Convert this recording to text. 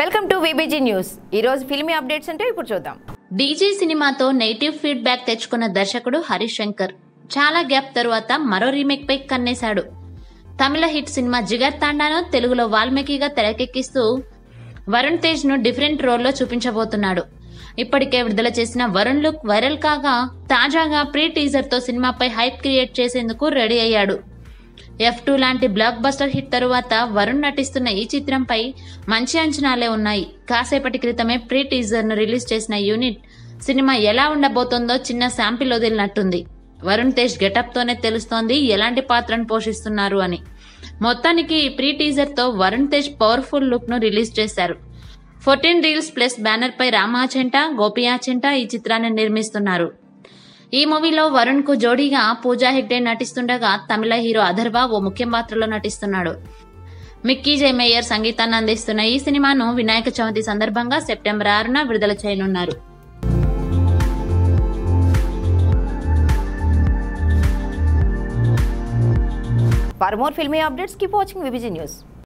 welcome to VBG news ఈ రోజు filmy updates అంటే ఇప్పుడు చూద్దాం డీజే సినిమాతో నెగిటివ్ ఫీడ్బ్యాక్ తెచ్చుకున్న దర్శకుడు హరీష్ శంకర్ చాలా గ్యాప్ తరువాత మరో రీమేక్ పై కన్నేశాడు తమిళ హిట్ సినిమా జిగర్ తాండాను తెలుగులో వాల్మీకిగా తెరకెక్కిస్తూ వరుణ్ తేజ్ ను డిఫరెంట్ రోల్లో చూపించబోతున్నాడు ఇప్పటికే విడుదల చేసిన వరుణ్ లుక్ వైరల్ కాగా తాజాగా ప్రీ టీజర్ తో సినిమాపై హైప్ క్రియేట్ చేసేందుకు రెడీ అయ్యాడు ఎఫ్ టూ లాంటి బ్లాక్ బస్టర్ హిట్ తరువాత వరుణ్ నటిస్తున్న ఈ చిత్రంపై మంచి అంచనాలే ఉన్నాయి కాసేపటి క్రితమే ప్రీ టీజర్ ను రిలీజ్ చేసిన యూనిట్ సినిమా ఎలా ఉండబోతోందో చిన్న శాంపిల్ వదిలినట్టుంది వరుణ్ తేజ్ గెటప్ తోనే తెలుస్తోంది ఎలాంటి పాత్రను పోషిస్తున్నారు అని మొత్తానికి ఈ ప్రీ టీజర్ తో వరుణ్ తేజ్ పవర్ఫుల్ లుక్ ను రిలీజ్ చేశారు ఫోర్టీన్ రీల్స్ ప్లస్ బ్యానర్ పై రామాచెంట గోపియాచెంట ఈ చిత్రాన్ని నిర్మిస్తున్నారు ఈ మూవీలో వరుణ్ కు జోడీగా పూజా హెగ్డే నటిస్తుండగా తమిళ హీరో అధర్వ ఓ ముఖ్య పాత్రలో నటిస్తున్నాడు మిక్కీ జై మేయర్ సంగీతాన్ని అందిస్తున్న ఈ సినిమాను వినాయక చవితి సందర్భంగా సెప్టెంబర్ ఆరున విడుదల చేయనున్నారు for more filmy updates keep watching VBG news